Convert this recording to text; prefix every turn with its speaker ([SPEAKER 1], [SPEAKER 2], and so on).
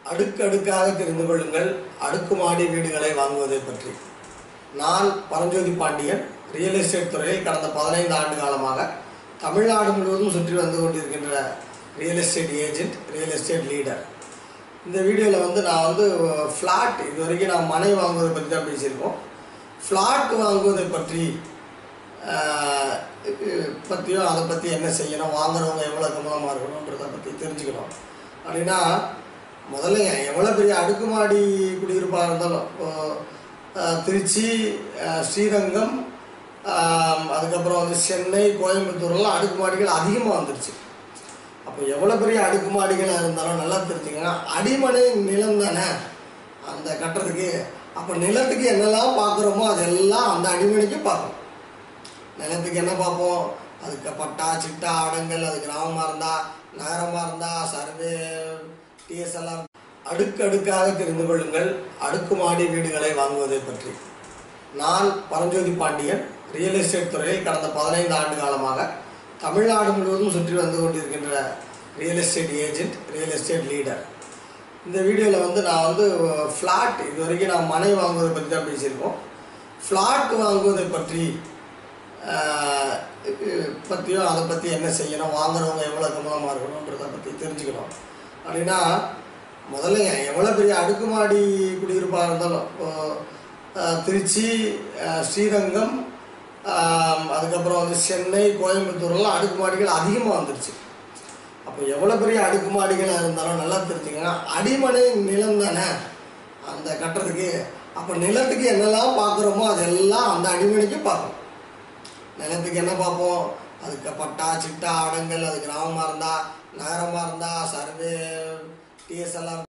[SPEAKER 1] அடுக்கடுக்காக தெரிந்து கொள்ளுங்கள் அடுக்குமாடி வீடுகளை வாங்குவதை பற்றி நான் பரஞ்சோதி பாண்டியன் ரியல் எஸ்டேட் துறையில் கடந்த பதினைந்து ஆண்டு காலமாக தமிழ்நாடு முழுவதும் சுற்றி வந்து கொண்டிருக்கின்ற real estate agent real estate leader இந்த வீடியோவில் வந்து நான் வந்து ஃப்ளாட் இது வரைக்கும் நான் மனை வாங்குவதை பற்றி தான் பேசியிருக்கோம் ஃப்ளாட் வாங்குவதை பற்றி ஆஹ், பற்றியும் அதை பற்றி என்ன செய்யணும் வாங்குறவங்க எவ்வளோ கவனமாக இருக்கணுன்றதை பற்றி தெரிஞ்சுக்கணும் அப்படின்னா முதல்ல எவ்வளோ பெரிய அடுக்குமாடி குடியிருப்பாக இருந்தாலும் இப்போ ஆஹ், திருச்சி ஆஹ், ஸ்ரீரங்கம் ஆஹ், அதுக்கப்புறம் வந்து சென்னை கோயம்புத்தூர்லாம் அடுக்குமாடிகள் அதிகமாக வந்துருச்சு அப்போ எவ்வளோ பெரிய அடுக்குமாடிகளாக இருந்தாலும் நல்லா தெரிஞ்சுக்கங்க அடிமனை நிலம் தானே அந்த கட்டுறதுக்கு அப்போ நிலத்துக்கு என்னெல்லாம் பார்க்குறோமோ அதெல்லாம் அந்த அடிமனைக்கு பார்க்கணும் நிலத்துக்கு என்ன பார்ப்போம் அதுக்கு பட்டா சிட்டா அடங்கல் அது கிராமமாக இருந்தால் நகரமாக இருந்தால் சர்வே டிஎஸ்எல்ஆர் அடுக்கடுக்காக தெரிந்து கொள்ளுங்கள் அடுக்குமாடி வீடுகளை வாங்குவதை பற்றி நான் பரஞ்சோதி பாண்டியன் ரியல் எஸ்டேட் துறையில் கடந்த பதினைந்து ஆண்டு காலமாக தமிழ்நாடு முழுவதும் சுற்றி வந்து கொண்டிருக்கின்ற real estate agent real estate leader இந்த வீடியோவில் வந்து நான் வந்து ஃப்ளாட் இது வரைக்கும் நான் மனை வாங்குவதை பற்றி தான் பேசியிருக்கோம் ஃப்ளாட் வாங்குவதை பற்றி ஆஹ், பற்றியும் அதை பற்றி என்ன செய்யணும் வாங்குறவங்க எவ்வளோ கவனமாக இருக்கணுன்றதை பற்றி தெரிஞ்சுக்கணும் அப்படின்னா முதல்ல எவ்வளோ பெரிய அடுக்குமாடி குடியிருப்பாக இருந்தாலும் இப்போ ஆஹ், திருச்சி ஆஹ், ஸ்ரீரங்கம் ஆஹ், அதுக்கப்புறம் வந்து சென்னை கோயம்புத்தூர்லாம் அடுக்குமாடிகள் அதிகமாக வந்துருச்சு அப்போ எவ்வளோ பெரிய அடுக்குமாடிகளாக இருந்தாலும் நல்லா தெரிஞ்சுக்கங்க அடிமனை நிலம் தானே அந்த கட்டுறதுக்கு அப்போ நிலத்துக்கு என்னெல்லாம் பார்க்குறோமோ அதெல்லாம் அந்த அடிமனைக்கு பார்க்கணும் நிலத்துக்கு என்ன பார்ப்போம் அதுக்கு பட்டா சிட்டா அடங்கல் அது கிராமமாக இருந்தால் நகரமாக இருந்தால் சர்வே டிஎஸ்எல்ஆர்